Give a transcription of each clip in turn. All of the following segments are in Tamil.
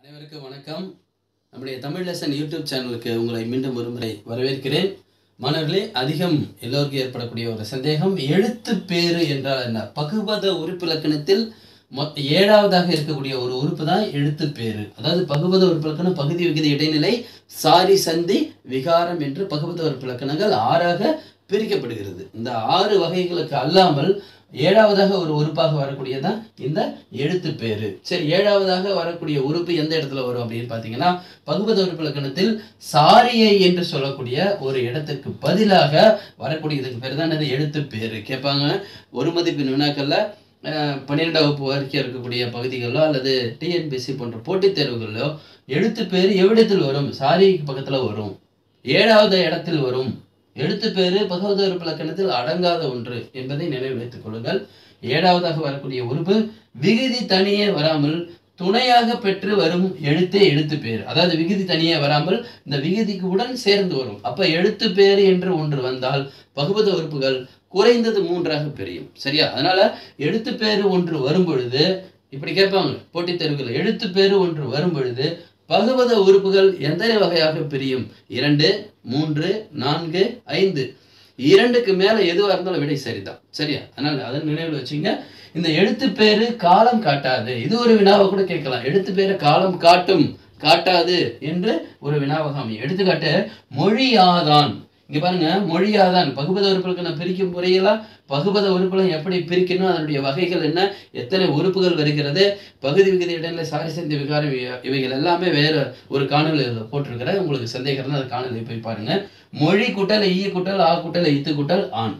அனைவருக்கும் வணக்கம் நம்முடைய தமிழ் லெசன் யூடியூப் சேனலுக்கு உங்களை மீண்டும் ஒருமுறை வரவேற்கிறேன் மாணவர்களே அதிகம் எல்லோருக்கும் ஏற்படக்கூடிய ஒரு சந்தேகம் எழுத்து பேரு என்றால் என்ன பகுபத உறுப்பு இலக்கணத்தில் மொத்த ஏழாவதாக இருக்கக்கூடிய ஒரு உறுப்பு தான் எழுத்து பேரு அதாவது பகுபத உறுப்பு இலக்கணம் பகுதி விகுதி இடைநிலை சாரி சந்தி விகாரம் என்று பகுபத உறுப்பு இலக்கணங்கள் ஆறாக பிரிக்கப்படுகிறது இந்த ஆறு வகைகளுக்கு அல்லாமல் ஏழாவதாக ஒரு உறுப்பாக வரக்கூடியதான் இந்த எழுத்து பேரு சரி ஏழாவதாக வரக்கூடிய உறுப்பு எந்த இடத்துல வரும் அப்படின்னு பார்த்தீங்கன்னா பகுபத உறுப்பு இலக்கணத்தில் சாரியை என்று சொல்லக்கூடிய ஒரு இடத்துக்கு பதிலாக வரக்கூடியதுக்கு பேர் தான் என்னது எழுத்து பேரு கேட்பாங்க ஒரு மதிப்பின் வினாக்கள்ல அஹ், பன்னிரெண்டாம் வகுப்பு வரைக்கும் இருக்கக்கூடிய பகுதிகளிலோ அல்லது டிஎன்பிசி போன்ற போட்டித் தேர்வுகளிலோ எழுத்து பேர் எவ்விடத்தில் வரும் சாரிக்கு பக்கத்தில் வரும் ஏழாவது இடத்தில் வரும் எழுத்து பேரு பகவத உறுப்பு இலக்கணத்தில் அடங்காத ஒன்று என்பதை நினைவு வைத்துக் கொள்ளுங்கள் ஏழாவதாக வரக்கூடிய உறுப்பு விகுதி தனியே வராமல் துணையாக பெற்று வரும் எழுத்தே எழுத்து பேர் அதாவது விகுதி தனியே வராமல் இந்த விகுதிக்கு உடன் சேர்ந்து வரும் அப்ப எழுத்து பேர் என்று ஒன்று வந்தால் பகுபத உறுப்புகள் குறைந்தது மூன்றாக பிரியும் சரியா அதனால எழுத்து பேரு ஒன்று வரும் பொழுது இப்படி கேட்பாங்க போட்டித் தேர்வுகள் எழுத்து பேரு ஒன்று வரும் பொழுது பகுபத உறுப்புகள் எந்த வகையாக பிரியும் இரண்டு மூன்று நான்கு ஐந்து இரண்டுக்கு மேல எதுவா இருந்தாலும் விடை சரிதான் சரியா அதனால அதை நினைவில் வச்சுங்க இந்த எழுத்து பேரு காலம் காட்டாது இது ஒரு வினாவை கூட கேட்கலாம் எழுத்து பேரு காலம் காட்டும் காட்டாது என்று ஒரு வினாவாக அமையும் எடுத்துக்காட்டு மொழியாதான் இங்க பாருங்க மொழியாதான் பகுபத உறுப்புகளுக்கு நான் பிரிக்கும் முறையெல்லாம் பகுபத உறுப்புகளை எப்படி பிரிக்கணும் அதனுடைய வகைகள் என்ன எத்தனை உறுப்புகள் வருகிறது பகுதி விகுதி இடையில சாரி சந்தி விகாரம் இவை- இவைகள் எல்லாமே வேற ஒரு காணொலியில் போட்டிருக்கிறேன் உங்களுக்கு சந்தேகம் இருந்தால் அந்த காணொலியை போய் பாருங்க மொழி குட்டல் ஈ குட்டல் ஆ குட்டல் இத்து குட்டல் ஆண்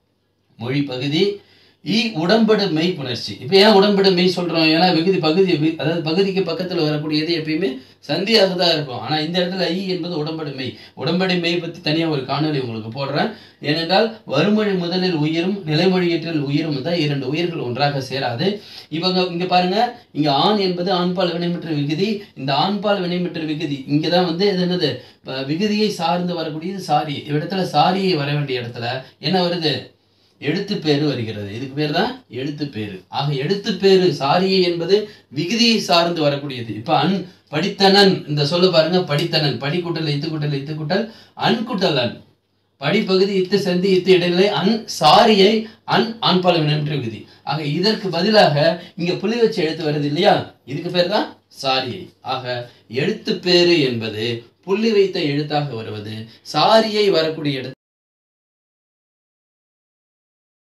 மொழி பகுதி ஈ உடம்படு மெய் புணர்ச்சி இப்போ ஏன் உடம்படு மெய் சொல்றோம் ஏன்னா விகுதி பகுதி வி- அதாவது பகுதிக்கு பக்கத்துல வரக்கூடியது எப்பயுமே சந்தியாக தான் இருக்கும் ஆனா இந்த இடத்துல ஈ என்பது உடம்படு மெய் உடம்படி மெய் பத்தி தனியா ஒரு காணொளி உங்களுக்கு போடுறேன் ஏனென்றால் வறுமொழி முதலில் உயிரும் நிலைமொழியீற்றில் உயிரும் தான் இரண்டு உயிர்கள் ஒன்றாக சேராது இவங்க இங்க பாருங்க இங்க ஆண் என்பது ஆண்பால் வினைமுற்ற விகுதி இந்த ஆண்பால் வினைமுற்ற விகுதி இங்க தான் வந்து இது என்னது ப- விகுதியை சார்ந்து வரக்கூடியது சாரி இடத்துல சாரியை வர வேண்டிய இடத்துல என்ன வருது எழுத்து பேரு வருகிறது இதுக்கு பேர் தான் எழுத்து பேரு ஆக எழுத்து பேரு சாரியை என்பது விகுதியை சார்ந்து வரக்கூடியது இப்ப அன் படித்தனன் இந்த சொல்லு பாருங்க படித்தனன் படி கூட்டல் இத்து கூட்டல் இத்து கூட்டல் அன் கூட்டல் அன் படிப்பகுதி இத்து சந்தி இத்து இடைநிலை அன் சாரியை அன் ஆண்பால் வினைமுற்ற விகுதி ஆக இதற்கு பதிலாக இங்க புள்ளி வச்சு எழுத்து வருது இல்லையா இதுக்கு பேர் தான் சாரியை ஆக எழுத்து பேரு என்பது புள்ளி வைத்த எழுத்தாக வருவது சாரியை வரக்கூடிய இடத்துல